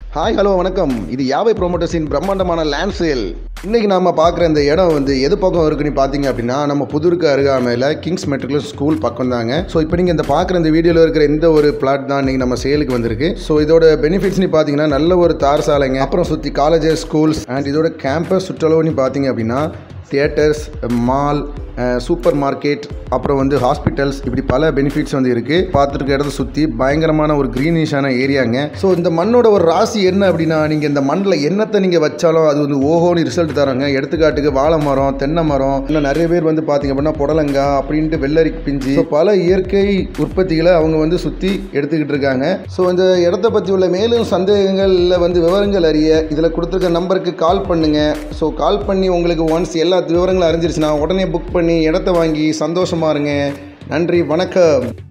hi hello வணக்கம் இது யாவை ப்ரோமோட்டர்ஸின் பிரம்மாண்டமான லேண்ட் சேல் இன்னைக்கு நாம பார்க்குற இந்த இடம் வந்து எது பக்கம் இருக்குன்னு பார்த்தீங்க அப்படின்னா நம்ம புதூருக்கு அருகாமையில் கிங்ஸ் மெட்ரிகுலர் ஸ்கூல் பக்கம் தாங்க ஸோ இப்போ நீங்கள் இந்த பார்க்குற இந்த வீடியோவில் இருக்கிற இந்த ஒரு பிளாட் தான் இன்னைக்கு நம்ம சேலுக்கு வந்திருக்கு ஸோ இதோட பெனிஃபிட்ஸ்னு பார்த்தீங்கன்னா நல்ல ஒரு தார் சாலைங்க அப்புறம் சுற்றி காலேஜஸ் ஸ்கூல்ஸ் அண்ட் இதோட கேம்பஸ் சுற்றளவுன்னு பார்த்தீங்க அப்படின்னா தியேட்டர்ஸ் மால் சூப்பர் மார்க்கெட் அப்புறம் வந்து ஹாஸ்பிட்டல்ஸ் இப்படி பல பெனிஃபிட்ஸ் வந்து இருக்குது பார்த்துருக்க இடத்த சுற்றி பயங்கரமான ஒரு க்ரீனிஷான ஏரியாங்க ஸோ இந்த மண்ணோட ஒரு ராசி என்ன அப்படின்னா நீங்கள் இந்த மண்ணில் என்னத்தை நீங்கள் வச்சாலும் அது வந்து ஓஹோன்னு ரிசல்ட் தராங்க எடுத்துக்காட்டுக்கு வாழை மரம் தென்னை மரம் இன்னும் நிறைய பேர் வந்து பார்த்தீங்க அப்படின்னா புடலங்காய் அப்படின்ட்டு வெள்ளரி பிஞ்சு So, பல இயற்கை உற்பத்திகளை அவங்க வந்து சுற்றி எடுத்துக்கிட்டு இருக்காங்க ஸோ இந்த இடத்த பற்றி உள்ள மேலும் சந்தேகங்கள் இல்லை வந்து விவரங்கள் அறிய இதில் கொடுத்துருக்க நம்பருக்கு கால் பண்ணுங்க ஸோ கால் பண்ணி உங்களுக்கு ஒன்ஸ் எல்லா விவரங்களும் அறிஞ்சிருச்சுன்னா உடனே புக் பண்ணி இடத்த வாங்கி சந்தோஷமா இருங்க நன்றி வணக்கம்